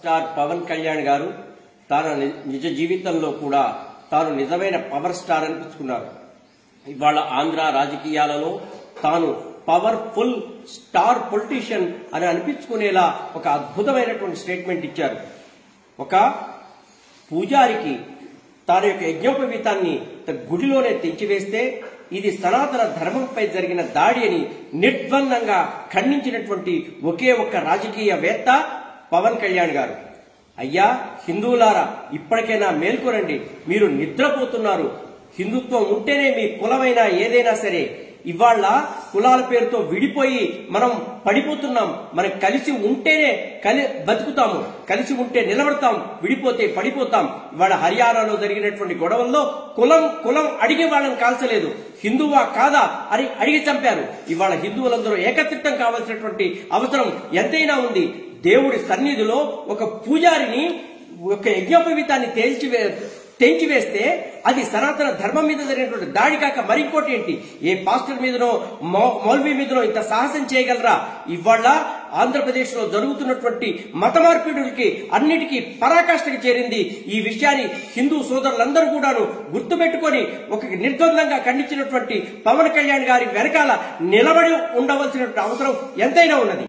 star Pawan Kalyan గారు తాను ని- నిజ జీవితంలో కూడా తాను నిజమైన పవర్ స్టార్ అనిపించుకున్నారు ఇవాళ ఆంధ్ర రాజకీయాలలో తాను పవర్ఫుల్ స్టార్ పొలిటీషియన్ అని అనిపించుకునేలా ఒక అద్భుతమైనటువంటి స్టేట్మెంట్ ఇచ్చారు ఒక పూజారికి తన యొక్క యజ్ఞోపవీతాన్ని త- గుడిలోనే తెంచివేస్తే ఇది సనాతన ధర్మంపై జరిగిన దాడి అని నిర్ద్వందంగా ఖండించినటువంటి ఒకే ఒక్క రాజకీయవేత్త పవన్ కళ్యాణ్ గారు అయ్యా హిందువులారా ఇప్పటికైనా మేల్కొనండి మీరు నిద్రపోతున్నారు హిందుత్వం ఉంటేనే మీ కులమైనా ఏదైనా సరే ఇవాళ కులాల పేరుతో విడిపోయి మనం పడిపోతున్నాం మనం కలిసి ఉంటేనే కలి బతుకుతాము కలిసి ఉంటే నిలబడతాం విడిపోతే పడిపోతాం ఇవాళ హర్యానాలో జరిగినటువంటి గొడవల్లో కులం కులం అడిగే వాళ్ళని కాల్చలేదు హిందువా కాదా అని అడిగి చంపారు ఇవాళ హిందువులందరూ ఏకత్రితం కావాల్సినటువంటి అవసరం ఎంతైనా ఉంది దేవుడి సన్నిధిలో ఒక పూజారిని ఒక యజ్ఞోపవీతాన్ని తేల్చి తెంచివేస్తే అది సనాతన ధర్మం మీద జరిగినటువంటి దాడి కాక మరింకోటి ఏంటి ఏ పాస్టర్ మీదనో మౌ- మౌల్వీ మీదనో ఇంత సాహసం చేయగలరా ఇవాళ ఆంధ్రప్రదేశ్ లో జరుగుతున్నటువంటి మత మార్పిడులకి అన్నిటికీ పరాకాష్ఠకి చేరింది ఈ విషయాన్ని హిందూ సోదరులందరూ కూడాను గుర్తుపెట్టుకొని ఒక నిర్ద్వందంగా ఖండించినటువంటి పవన్ కళ్యాణ్ గారి వెనకాల నిలబడి ఉండవలసినటువంటి అవసరం ఎంతైనా ఉన్నది